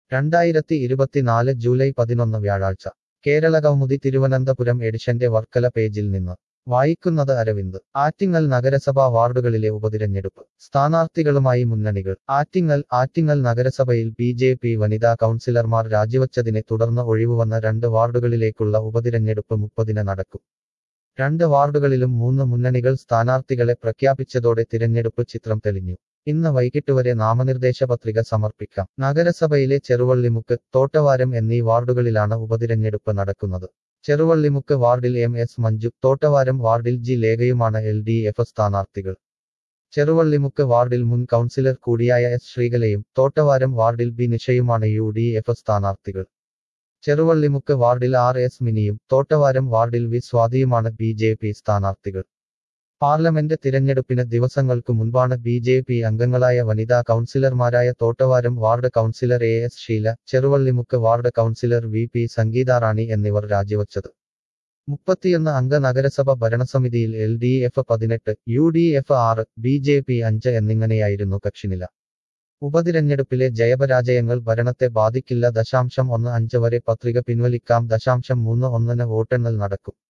രണ്ടായിരത്തി ഇരുപത്തിനാല് ജൂലൈ പതിനൊന്ന് വ്യാഴാഴ്ച കേരള കൗമുദി തിരുവനന്തപുരം എഡിഷന്റെ വർക്കല പേജിൽ നിന്ന് വായിക്കുന്നത് അരവിന്ദ് ആറ്റിങ്ങൽ നഗരസഭാ വാർഡുകളിലെ ഉപതിരഞ്ഞെടുപ്പ് സ്ഥാനാർത്ഥികളുമായി മുന്നണികൾ ആറ്റിങ്ങൽ ആറ്റിങ്ങൽ നഗരസഭയിൽ ബി ജെ പി വനിതാ കൗൺസിലർമാർ രാജിവച്ചതിനെ തുടർന്ന് ഒഴിവുവന്ന രണ്ട് വാർഡുകളിലേക്കുള്ള ഉപതിരഞ്ഞെടുപ്പ് മുപ്പതിന് നടക്കും രണ്ട് വാർഡുകളിലും മൂന്ന് മുന്നണികൾ സ്ഥാനാർത്ഥികളെ പ്രഖ്യാപിച്ചതോടെ തിരഞ്ഞെടുപ്പ് ചിത്രം തെളിഞ്ഞു ഇന്ന് വൈകിട്ട് വരെ നാമനിർദ്ദേശ പത്രിക സമർപ്പിക്കാം നഗരസഭയിലെ ചെറുവള്ളിമുക്ക് തോട്ടവാരം എന്നീ വാർഡുകളിലാണ് ഉപതിരഞ്ഞെടുപ്പ് നടക്കുന്നത് ചെറുവള്ളിമുക്ക് വാർഡിൽ എം എസ് മഞ്ജു തോട്ടവാരം വാർഡിൽ ജി ലേഖയുമാണ് എൽ ഡി എഫ് സ്ഥാനാർത്ഥികൾ ചെറുവള്ളിമുക്ക് വാർഡിൽ മുൻ കൗൺസിലർ കൂടിയായ എസ് ശ്രീകലയും തോട്ടവാരം വാർഡിൽ ബി നിഷയുമാണ് യു ഡി എഫ് സ്ഥാനാർത്ഥികൾ ചെറുവള്ളിമുക്ക് വാർഡിൽ ആർ എസ് മിനിയും തോട്ടവാരം വാർഡിൽ വി സ്വാതിയുമാണ് ബി ജെ പി സ്ഥാനാർത്ഥികൾ പാർലമെന്റ് തിരഞ്ഞെടുപ്പിന് ദിവസങ്ങൾക്കു മുൻപാണ് ബി ജെ പി അംഗങ്ങളായ വനിതാ കൗൺസിലർമാരായ Thottavaram ward councillor A S Sheela Cheruvallimukku ward councillor V P Sangeetharani എന്നിവർ രാജിവച്ചത് മുപ്പത്തിയൊന്ന് അംഗ നഗരസഭ ഭരണസമിതിയിൽ എൽ ഡി എഫ് പതിനെട്ട് യു ഡി എഫ് ആറ് ബി ജെ പി അഞ്ച് എന്നിങ്ങനെയായിരുന്നു കക്ഷിനില ഉപതിരഞ്ഞെടുപ്പിലെ ജയപരാജയങ്ങൾ ഭരണത്തെ ബാധിക്കില്ല ദശാംശം ഒന്ന് അഞ്ച് വരെ പത്രിക പിൻവലിക്കാം ദശാംശം മൂന്ന് ഒന്നിന് വോട്ടെണ്ണൽ നടക്കും